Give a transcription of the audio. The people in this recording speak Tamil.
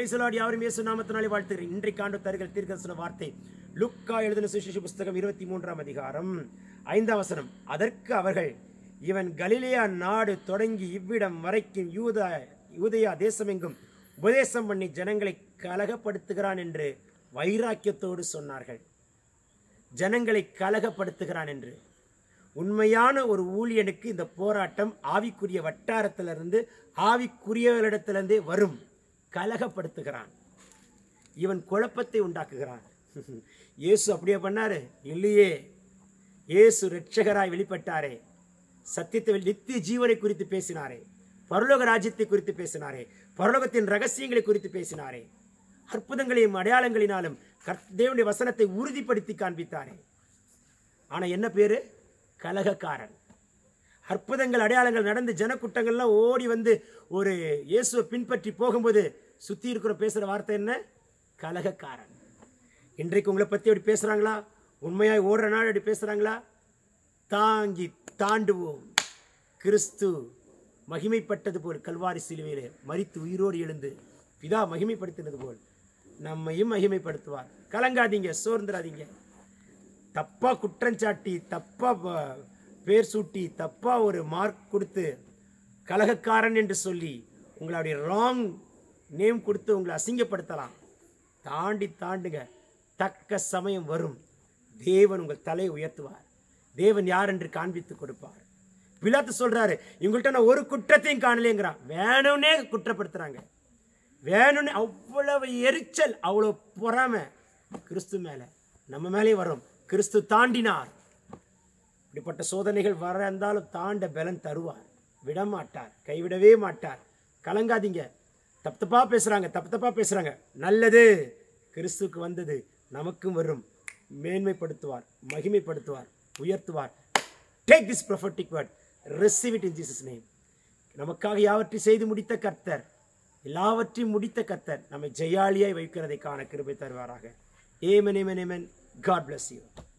பிரைசலாடி யாரும் இயேசு நாமத்தினாலே வாழ்த்துகிறேன் இன்றைக்கு ஆண்டு தருகிற தீர்க்கதரிசன வார்த்தை லுக்கா எழுதின சுவிசேஷ புஸ்தகம் இருபத்தி மூன்றாம் அதிகாரம் ஐந்தாம் வசனம் அதற்கு அவர்கள் இவன் கலிலேயா நாடு தொடங்கி இவ்விடம் வரைக்கும் யூதா யூதயா தேசமெங்கும் உபதேசம் பண்ணி ஜனங்களை கலகப்படுத்துகிறான் என்று வைராக்கியத்தோடு சொன்னார்கள் ஜனங்களை கலகப்படுத்துகிறான் என்று உண்மையான ஒரு ஊழியனுக்கு இந்த போராட்டம் ஆவிக்குரிய வட்டாரத்திலிருந்து ஆவிக்குரியவர்களிடத்திலிருந்தே வரும் கலகப்படுத்துகிறான் இவன் குழப்பத்தை உண்டாக்குகிறான் இயேசு அப்படியே பண்ணாரு இல்லையே இயேசு இரட்சகராய் வெளிப்பட்டாரே சத்தியத்தை வெளி- நித்திய ஜீவனை குறித்து பேசினாரே பரலோக ராஜ்யத்தை குறித்து பேசினாரே பரலோகத்தின் ரகசியங்களை குறித்து பேசினாரே அற்புதங்களையும் அடையாளங்களினாலும் கர்த்- தேவனுடைய வசனத்தை உறுதிப்படுத்தி காண்பித்தாரே ஆனா என்ன பேரு கலகக்காரன் அற்புதங்கள் அடையாளங்கள் நடந்து ஜனக்கூட்டங்கள்லாம் ஓடி வந்து ஒரு இயேசுவை பின்பற்றி போகும்போது சுத்தி இருக்கிற பேசுற வார்த்தை என்ன கலகக்காரன் இன்றைக்கு உங்களை பத்தி அப்படி பேசுறாங்களா உண்மையாய் ஓடுற நாள் அப்படி பேசுறாங்களா தாங்கி தாண்டுவோம் கிறிஸ்து மகிமைப்பட்டது போல் கல்வாரி சிலுவையிலே மரித்து உயிரோடு எழுந்து பிதா மகிமைப்படுத்தினது போல் நம்மையும் மகிமைப்படுத்துவார் கலங்காதீங்க சோர்ந்துடாதீங்க தப்பா குற்றஞ்சாட்டி தப்பா ப- பேர் சூட்டி தப்பா ஒரு மார்க் கொடுத்து கலகக்காரன் என்று சொல்லி உங்களுடைய ராங் நேம் கொடுத்து உங்களை அசிங்கப்படுத்தலாம் தாண்டி தாண்டுங்க தக்க சமயம் வரும் தேவன் உங்கள் தலையை உயர்த்துவார் தேவன் யார் என்று காண்பித்து கொடுப்பார் பிலாத்து சொல்றாரு இவங்கள்ட்ட நான் ஒரு குற்றத்தையும் காணலேங்கிறான் வேணும்னே குற்றப்படுத்துறாங்க வேணும்னு அவ்வளவு எரிச்சல் அவ்வளவு பொறாமை கிறிஸ்து மேல நம்ம மேலே வரும் கிறிஸ்து தாண்டினார் இப்படிப்பட்ட சோதனைகள் வர இருந்தாலும் தாண்ட பலன் தருவார் விடமாட்டார் கைவிடவே மாட்டார் கலங்காதீங்க தப்பு தப்பா பேசுறாங்க தப்பு தப்பா பேசுறாங்க நல்லது கிறிஸ்துவுக்கு வந்தது நமக்கும் வரும் மேன்மைப்படுத்துவார் மகிமைப்படுத்துவார் உயர்த்துவார் take this prophetic word receive it in Jesus name நமக்காக யாவற்றையும் செய்து முடித்த கர்த்தர் எல்லாவற்றையும் முடித்த கர்த்தர் நம்மை ஜெயாலியாய் வைக்கிறதை காண கிருபை தருவாராக amen amen amen God bless you